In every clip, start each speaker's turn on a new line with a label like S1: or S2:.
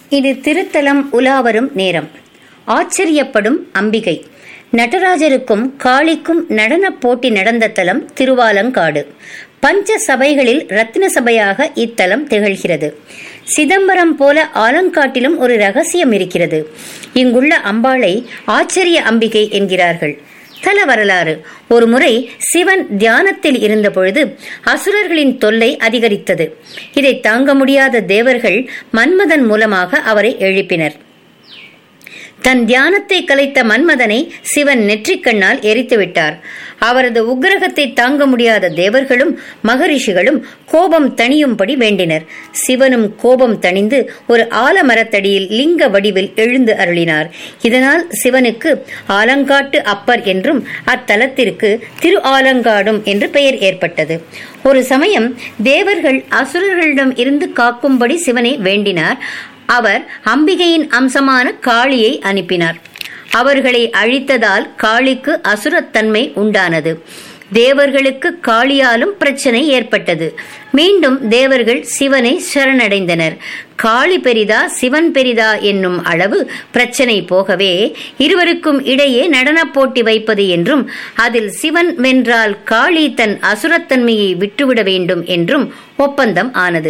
S1: இது திருத்தலம் உலாவரும் நேரம் ஆச்சரியப்படும் அம்பிகை நடராஜருக்கும் காளிக்கும் நடனப் போட்டி நடந்த தலம் திருவாலங்காடு பஞ்ச சபைகளில் ரத்தின சபையாக இத்தலம் திகழ்கிறது சிதம்பரம் போல ஆலங்காட்டிலும் ஒரு ரகசியம் இருக்கிறது இங்குள்ள அம்பாளை ஆச்சரிய அம்பிகை என்கிறார்கள் தல வரலாறு ஒரு முறை சிவன் தியானத்தில் இருந்த பொழுது அசுரர்களின் தொல்லை அதிகரித்தது இதை தாங்க முடியாத தேவர்கள் மன்மதன் மூலமாக அவரை எழுப்பினர் தன் தியானத்தை கலைத்த மன்மதனை சிவன் நெற்றிக்கண்ணால் எரித்து விட்டார் அவரது உக்கிரகத்தை தாங்க முடியாத தேவர்களும் மகரிஷிகளும் கோபம் தணியும்படி வேண்டினர் சிவனும் கோபம் தணிந்து ஒரு ஆலமரத்தடியில் லிங்க வடிவில் எழுந்து அருளினார் இதனால் சிவனுக்கு ஆலங்காட்டு அப்பர் என்றும் அத்தலத்திற்கு திரு ஆலங்காடும் என்று பெயர் ஏற்பட்டது ஒரு சமயம் தேவர்கள் அசுரர்களிடம் இருந்து காக்கும்படி சிவனை வேண்டினார் அவர் அம்பிகையின் அம்சமான காளியை அனுப்பினார் அவர்களை அழித்ததால் காளிக்கு அசுரத்தன்மை உண்டானது தேவர்களுக்கு காளியாலும் பிரச்சனை ஏற்பட்டது மீண்டும் தேவர்கள் சிவனை சரணடைந்தனர் காளி பெரிதா சிவன் பெரிதா என்னும் அளவு பிரச்சனை போகவே இருவருக்கும் இடையே நடனப் போட்டி வைப்பது என்றும் அதில் சிவன் வென்றால் காளி தன் அசுரத்தன்மையை விட்டுவிட வேண்டும் என்றும் ஒப்பந்தம் ஆனது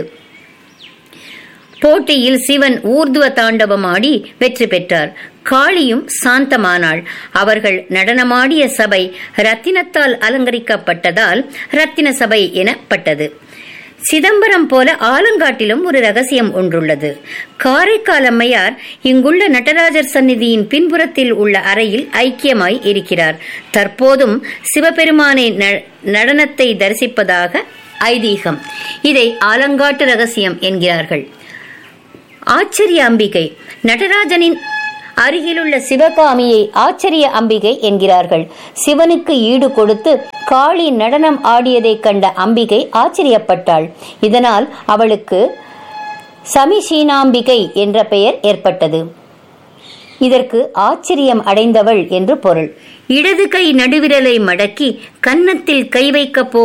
S1: போட்டியில் சிவன் ஊர்துவ தாண்டவமாடி வெற்றி பெற்றார் காளியும் சாந்தமானாள் அவர்கள் நடனமாடிய சபை ரத்தினத்தால் அலங்கரிக்கப்பட்டதால் ரத்தின சபை எனப்பட்டது சிதம்பரம் போல ஆலங்காட்டிலும் ஒரு ரகசியம் ஒன்றுள்ளது காரைக்கால் அம்மையார் இங்குள்ள நடராஜர் சந்நிதியின் பின்புறத்தில் உள்ள அறையில் ஐக்கியமாய் இருக்கிறார் தற்போதும் சிவபெருமானை நடனத்தை தரிசிப்பதாக ஐதீகம் இதை ஆலங்காட்டு ரகசியம் என்கிறார்கள் ஆச்சரிய அம்பிகை நடராஜனின் அருகிலுள்ள சிவகாமியை ஆச்சரிய அம்பிகை என்கிறார்கள் சிவனுக்கு ஈடு கொடுத்து காளி நடனம் ஆடியதைக் கண்ட அம்பிகை ஆச்சரியப்பட்டாள் இதனால் அவளுக்கு சமிசீனாம்பிகை என்ற பெயர் ஏற்பட்டது இதற்கு ஆச்சரியம் அடைந்தவள் என்று பொருள் இடது கை நடுவிரலை மடக்கி கன்னத்தில் கை வைக்க போ